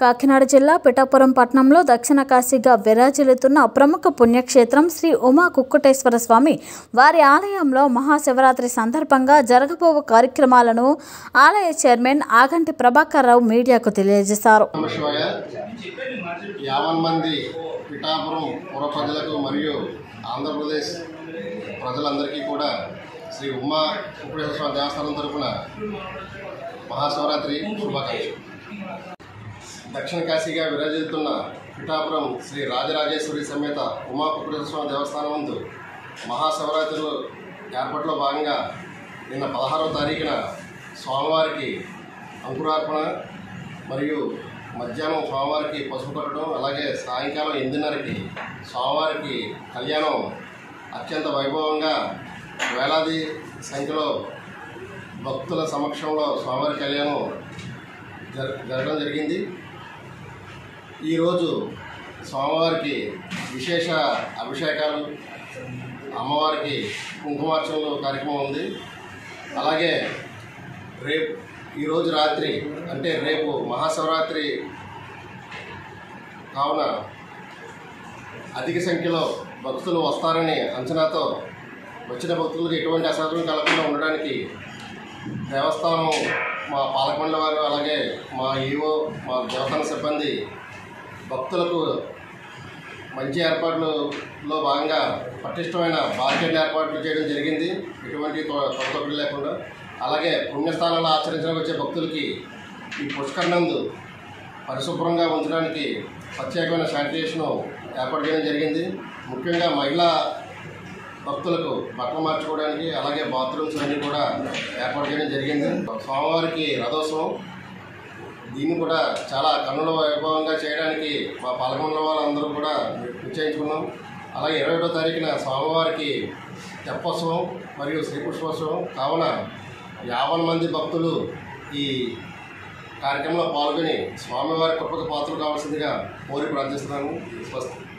కాకినాడ జిల్లా పిఠాపురం పట్టణంలో దక్షిణ కాశీగా విరాజిల్లుతున్న ప్రముఖ పుణ్యక్షేత్రం శ్రీ ఉమా కుక్కుటేశ్వర స్వామి వారి ఆలయంలో మహాశివరాత్రి సందర్భంగా జరగబోవు కార్యక్రమాలను ఆలయ చైర్మన్ ఆగంటి ప్రభాకర్ రావు మీడియాకు తెలియజేశారు నమ శివాయ యావన్ మంది పిఠాపురం పుర ప్రజలకు మరియు ఆంధ్రప్రదేశ్ ప్రజలందరికీ కూడా శ్రీ ఉమా కుప్పేశ్వర స్వామి దేవస్థానం తరపున మహాశివరాత్రి శుభాకాంక్షలు దక్షిణ కాశీగా విరాజిల్లుతున్న పిఠాపురం శ్రీ రాజరాజేశ్వరి సమేత ఉమా కుప్పేశ్వర స్వామి దేవస్థానం ముందు మహాశివరాత్రులు ఏర్పాట్లో భాగంగా నిన్న పదహారవ తారీఖున స్వామివారికి అంకురార్పణ మరియు మధ్యాహ్నం స్వామివారికి పసుపు కొట్టడం అలాగే సాయంకాలం ఎనిమిదిన్నరకి స్వామివారికి కళ్యాణం అత్యంత వైభవంగా వేలాది సంఖ్యలో భక్తుల సమక్షంలో స్వామివారి కళ్యాణం జర జరగడం జరిగింది ఈరోజు స్వామివారికి విశేష అభిషేకాలు అమ్మవారికి కుంకుమార్చనలు కార్యక్రమం ఉంది అలాగే రేపు ఈరోజు రాత్రి అంటే రేపు మహాశివరాత్రి కావున అధిక సంఖ్యలో భక్తులు వస్తారని అంచనాతో వచ్చిన భక్తులకు ఎటువంటి అసౌకర్యం కలగకుండా ఉండడానికి దేవస్థానం మా పాలకొండ వారు అలాగే మా ఈవో మా దేవస్థాన సిబ్బంది భక్తులకు మంచి ఏర్పాట్లలో భాగంగా పటిష్టమైన బార్కెట్ ఏర్పాట్లు చేయడం జరిగింది ఎటువంటి తొలతొక్కలు లేకుండా అలాగే పుణ్యస్థానాలు ఆచరించడానికి వచ్చే భక్తులకి ఈ పుష్కరణందు పరిశుభ్రంగా ఉంచడానికి ప్రత్యేకమైన శానిటేషన్ ఏర్పాటు చేయడం జరిగింది ముఖ్యంగా మహిళా భక్తులకు బట్టలు మార్చుకోవడానికి అలాగే బాత్రూమ్స్ అన్నీ కూడా ఏర్పాటు చేయడం జరిగింది స్వామివారికి రథోత్సవం దీన్ని కూడా చాలా కన్నుల వైభవంగా చేయడానికి మా పాల్గొన్న వాళ్ళందరూ కూడా నిశ్చయించుకున్నాం అలాగే ఇరవై ఒకటో తారీఖున స్వామివారికి తెప్పోత్సవం మరియు శ్రీకృష్ణోత్సవం కావున యాభై మంది భక్తులు ఈ కార్యక్రమంలో పాల్గొని స్వామివారి కృపకు పాత్రలు కావాల్సిందిగా కోరి ప్రార్థిస్తున్నాను స్వస్తి